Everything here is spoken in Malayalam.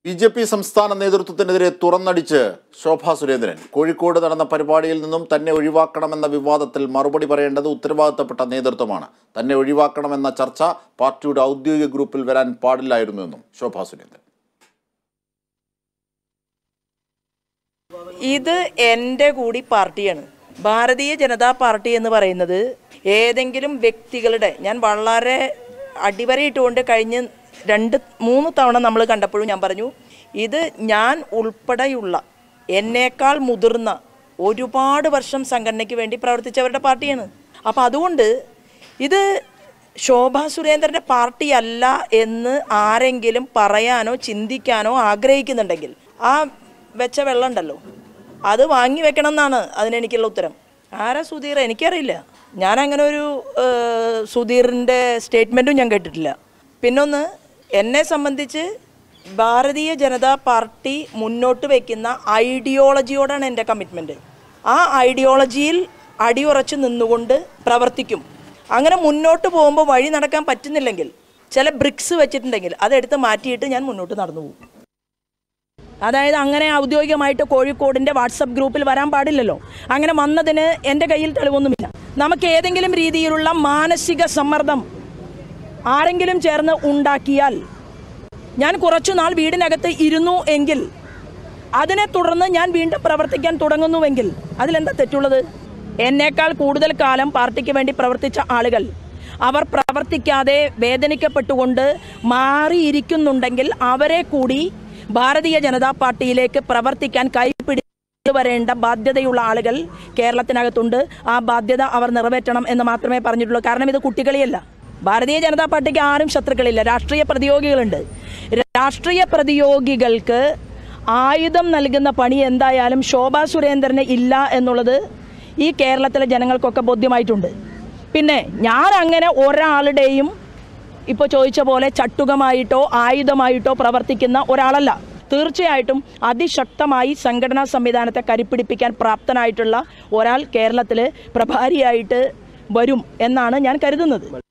ബി ജെ പി സംസ്ഥാന നേതൃത്വത്തിനെതിരെ തുറന്നടിച്ച് ശോഭാ സുരേന്ദ്രൻ കോഴിക്കോട് നടന്ന പരിപാടിയിൽ നിന്നും തന്നെ ഒഴിവാക്കണമെന്ന വിവാദത്തിൽ മറുപടി പറയേണ്ടത് ഉത്തരവാദിത്തപ്പെട്ട നേതൃത്വമാണ് തന്നെ ഒഴിവാക്കണമെന്ന ചർച്ച പാർട്ടിയുടെ ഔദ്യോഗിക ഗ്രൂപ്പിൽ വരാൻ പാടില്ലായിരുന്നുവെന്നും ശോഭാ സുരേന്ദ്രൻ ഇത് എൻ്റെ കൂടി പാർട്ടിയാണ് ഭാരതീയ ജനതാ പാർട്ടി എന്ന് പറയുന്നത് ഏതെങ്കിലും വ്യക്തികളുടെ ഞാൻ വളരെ അടിവരയിട്ടുകൊണ്ട് കഴിഞ്ഞ് രണ്ട് മൂന്ന് തവണ നമ്മൾ കണ്ടപ്പോഴും ഞാൻ പറഞ്ഞു ഇത് ഞാൻ ഉൾപ്പെടെയുള്ള എന്നേക്കാൾ മുതിർന്ന ഒരുപാട് വർഷം സംഘടനയ്ക്ക് വേണ്ടി പ്രവർത്തിച്ചവരുടെ പാർട്ടിയാണ് അപ്പോൾ അതുകൊണ്ട് ഇത് ശോഭാ സുരേന്ദ്രൻ്റെ പാർട്ടിയല്ല എന്ന് ആരെങ്കിലും പറയാനോ ചിന്തിക്കാനോ ആഗ്രഹിക്കുന്നുണ്ടെങ്കിൽ ആ വെച്ച വെള്ളം ഉണ്ടല്ലോ അത് വാങ്ങി വെക്കണം എന്നാണ് അതിനെനിക്കുള്ള ഉത്തരം ആരാ സുധീർ എനിക്കറിയില്ല ഞാൻ അങ്ങനെ ഒരു ഏഹ്, സുധീറിൻ്റെ സ്റ്റേറ്റ്മെൻറ്റും ഞാൻ കേട്ടിട്ടില്ല പിന്നൊന്ന് എന്നെ സംബന്ധിച്ച് ഭാരതീയ ജനതാ പാർട്ടി മുന്നോട്ട് വയ്ക്കുന്ന ഐഡിയോളജിയോടാണ് എൻ്റെ കമ്മിറ്റ്മെൻറ്റ് ആ ഐഡിയോളജിയിൽ അടിയുറച്ച് നിന്നുകൊണ്ട് പ്രവർത്തിക്കും അങ്ങനെ മുന്നോട്ട് പോകുമ്പോൾ വഴി നടക്കാൻ പറ്റുന്നില്ലെങ്കിൽ ചില ബ്രിക്സ് വെച്ചിട്ടുണ്ടെങ്കിൽ അതെടുത്ത് മാറ്റിയിട്ട് ഞാൻ മുന്നോട്ട് നടന്നു പോകും അതായത് അങ്ങനെ ഔദ്യോഗികമായിട്ട് കോഴിക്കോടിൻ്റെ വാട്സപ്പ് ഗ്രൂപ്പിൽ വരാൻ പാടില്ലല്ലോ അങ്ങനെ വന്നതിന് എൻ്റെ കയ്യിൽ തെളിവൊന്നുമില്ല നമുക്ക് ഏതെങ്കിലും രീതിയിലുള്ള മാനസിക സമ്മർദ്ദം ആരെങ്കിലും ചേർന്ന് ഉണ്ടാക്കിയാൽ ഞാൻ കുറച്ചു നാൾ വീടിനകത്ത് ഇരുന്നു എങ്കിൽ അതിനെ തുടർന്ന് ഞാൻ വീണ്ടും പ്രവർത്തിക്കാൻ തുടങ്ങുന്നുവെങ്കിൽ അതിലെന്താ തെറ്റുള്ളത് എന്നേക്കാൾ കൂടുതൽ കാലം പാർട്ടിക്ക് വേണ്ടി പ്രവർത്തിച്ച ആളുകൾ അവർ പ്രവർത്തിക്കാതെ വേദനിക്കപ്പെട്ടുകൊണ്ട് മാറിയിരിക്കുന്നുണ്ടെങ്കിൽ അവരെ കൂടി ഭാരതീയ ജനതാ പാർട്ടിയിലേക്ക് പ്രവർത്തിക്കാൻ കൈപ്പിടി വരേണ്ട ബാധ്യതയുള്ള ആളുകൾ കേരളത്തിനകത്തുണ്ട് ആ ബാധ്യത അവർ നിറവേറ്റണം എന്ന് മാത്രമേ പറഞ്ഞിട്ടുള്ളൂ കാരണം ഇത് കുട്ടികളിയല്ല ഭാരതീയ ജനതാ പാർട്ടിക്ക് ആരും ശത്രുക്കളില്ല രാഷ്ട്രീയ പ്രതിയോഗികളുണ്ട് രാഷ്ട്രീയ പ്രതിയോഗികൾക്ക് ആയുധം നൽകുന്ന പണി എന്തായാലും ശോഭാ സുരേന്ദ്രന് ഇല്ല എന്നുള്ളത് ഈ കേരളത്തിലെ ജനങ്ങൾക്കൊക്കെ ബോധ്യമായിട്ടുണ്ട് പിന്നെ ഞാൻ അങ്ങനെ ഒരാളുടെയും ഇപ്പോൾ ചോദിച്ച പോലെ ചട്ടുകമായിട്ടോ ആയുധമായിട്ടോ പ്രവർത്തിക്കുന്ന ഒരാളല്ല തീർച്ചയായിട്ടും അതിശക്തമായി സംഘടനാ സംവിധാനത്തെ കരുപ്പിടിപ്പിക്കാൻ പ്രാപ്തനായിട്ടുള്ള ഒരാൾ കേരളത്തിൽ പ്രഭാരിയായിട്ട് വരും എന്നാണ് ഞാൻ കരുതുന്നത്